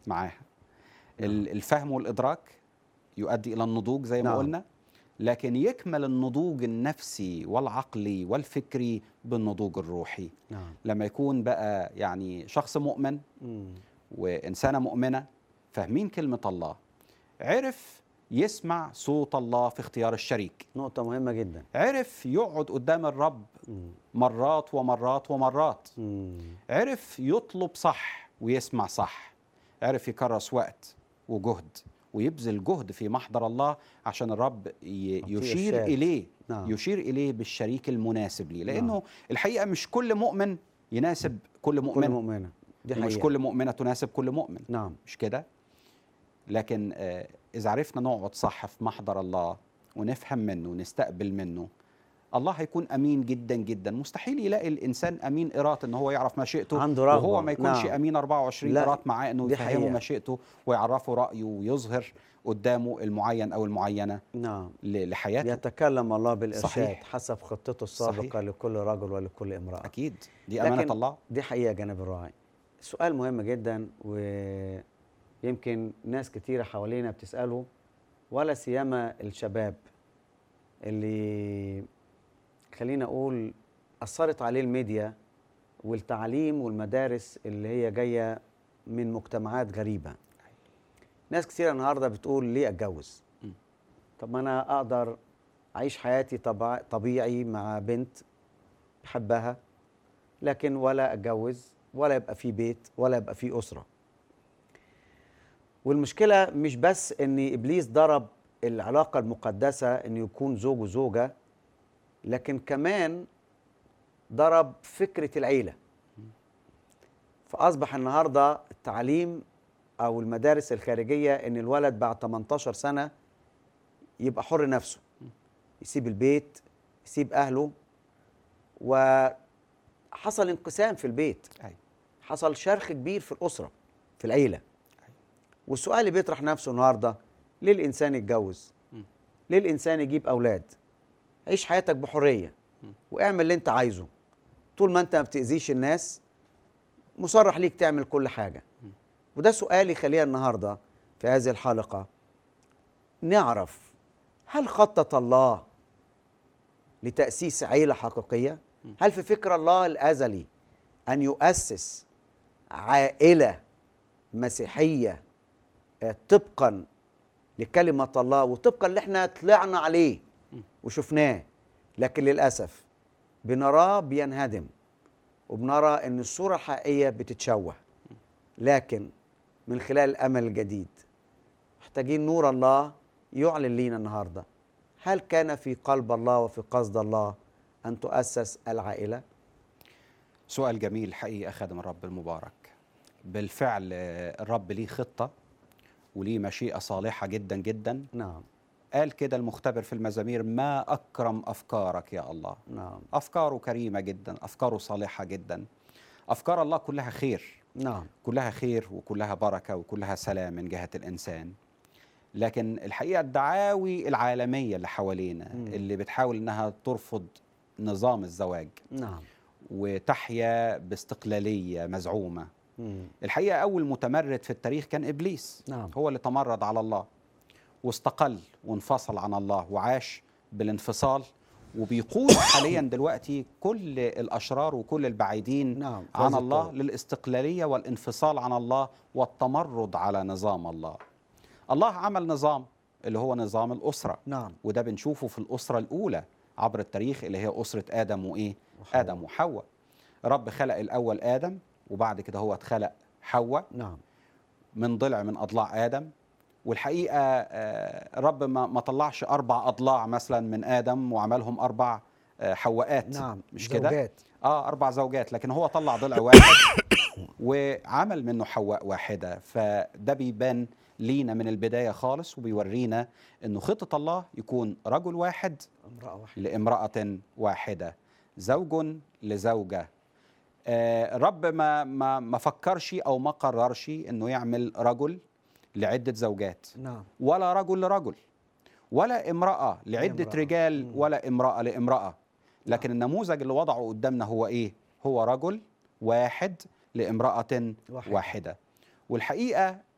معاها ال- الفهم والادراك يؤدي الى النضوج زي ما نعم. قلنا لكن يكمل النضوج النفسي والعقلي والفكري بالنضوج الروحي نعم لما يكون بقى يعني شخص مؤمن مم. وإنسانة مؤمنة فاهمين كلمة الله عرف يسمع صوت الله في اختيار الشريك نقطة مهمة جدا عرف يقعد قدام الرب مم. مرات ومرات ومرات مم. عرف يطلب صح ويسمع صح عرف يكرس وقت وجهد ويبذل جهد في محضر الله عشان الرب ي- يعطيه يشير إرشاد. إليه نعم. يشير إليه بالشريك المناسب ليه لأنه نعم. الحقيقة مش كل مؤمن يناسب كل مؤمن كل مؤمنة دي ومش حقيقة كل مؤمنة تناسب كل مؤمن نعم مش كده لكن آه، إذا عرفنا نقعد صح في محضر الله ونفهم منه ونستقبل منه الله هيكون امين جدا جدا مستحيل يلاقي الانسان امين قراط ان هو يعرف مشيئته عنده رغبة. وهو ما يكونش نعم. امين 24 لا، قراط معاه انه دي يفهمه حقيقة. مشيئته ويعرفه رايه ويظهر قدامه المعين او المعينه نعم ل- لحياته يتكلم الله بالإرشاد صحيح. حسب خطته السابقة صحيح. لكل رجل ولكل امرأة اكيد دي امانه لكن الله دي حقيقة جانب الراعي سؤال مهم جدا ويمكن ناس كتيرة حوالينا بتسأله ولا سيما الشباب اللي خلينا أقول أثرت عليه الميديا والتعليم والمدارس اللي هي جاية من مجتمعات غريبة ناس كتيرة النهاردة بتقول ليه أتجوز م. طب ما أنا أقدر أعيش حياتي طبع- طبيعي مع بنت بحبها لكن ولا اتجوز ولا يبقى في بيت ولا يبقى في اسره والمشكله مش بس ان ابليس ضرب العلاقه المقدسه ان يكون زوج وزوجه لكن كمان ضرب فكره العيله فاصبح النهارده التعليم او المدارس الخارجيه ان الولد بعد 18 سنه يبقى حر نفسه يسيب البيت يسيب اهله وحصل انقسام في البيت أيوة. حصل شرخ كبير في الاسره في العيله والسؤال اللي بيطرح نفسه النهارده ليه الانسان يتجوز م. ليه الانسان يجيب اولاد عيش حياتك بحريه واعمل اللي انت عايزه طول ما انت ما بتاذيش الناس مصرح ليك تعمل كل حاجه وده سؤالي خلينا النهارده في هذه الحلقه نعرف هل خطط الله لتاسيس عيله حقيقيه هل في فكر الله الازلي ان يؤسس عائله مسيحيه آه، طبقا لكلمه الله وطبقا اللي احنا طلعنا عليه وشفناه لكن للاسف بنراه بينهدم وبنرى ان الصوره الحقيقيه بتتشوه لكن من خلال الامل الجديد محتاجين نور الله يعلن لينا النهارده هل كان في قلب الله وفي قصد الله ان تؤسس العائله سؤال جميل حقيقة خادم الرب المبارك بالفعل آه، الرب ليه خطة وليه مشيئة صالحة جدا جدا نعم قال كده المختبر في المزامير ما أكرم أفكارك يا الله نعم أفكاره كريمة جدا أفكاره صالحة جدا أفكار الله كلها خير نعم كلها خير وكلها بركة وكلها سلام من جهة الإنسان لكن الحقيقة الدعاوي العالمية اللي حوالينا مم. اللي بتحاول إنها ترفض نظام الزواج نعم وتحيا باستقلالية مزعومة مم. الحقيقة أول متمرد في التاريخ كان إبليس نعم. هو اللي تمرد على الله واستقل وانفصل عن الله وعاش بالانفصال وبيقود حاليا دلوقتي كل الأشرار وكل البعيدين نعم، في عن هذه الله الطرق. للاستقلالية والانفصال عن الله والتمرد على نظام الله الله عمل نظام اللي هو نظام الأسرة نعم وده بنشوفه في الأسرة الأولى عبر التاريخ اللي هي أسرة آدم وإيه؟ وحواء. آدم وحواء رب خلق الأول آدم وبعد كده هو اتخلق حواء نعم من ضلع من أضلاع آدم والحقيقة آه، رب ما ما طلعش أربع أضلاع مثلا من آدم وعملهم أربع آه، حواءات نعم مش كده؟ زوجات. اه اربع زوجات لكن هو طلع ضلع واحد وعمل منه حواء واحده فده بيبان لينا من البدايه خالص وبيورينا انه خطه الله يكون رجل واحد امراه واحده لامراه واحده زوج لزوجه آه رب ما ما ما فكرش او ما قررش انه يعمل رجل لعده زوجات نعم ولا رجل لرجل ولا امرأة لعدة لامرأة. رجال مم. ولا امرأة لامرأة لكن النموذج اللي وضعه قدامنا هو ايه هو رجل واحد لامرأة واحدة. واحدة والحقيقة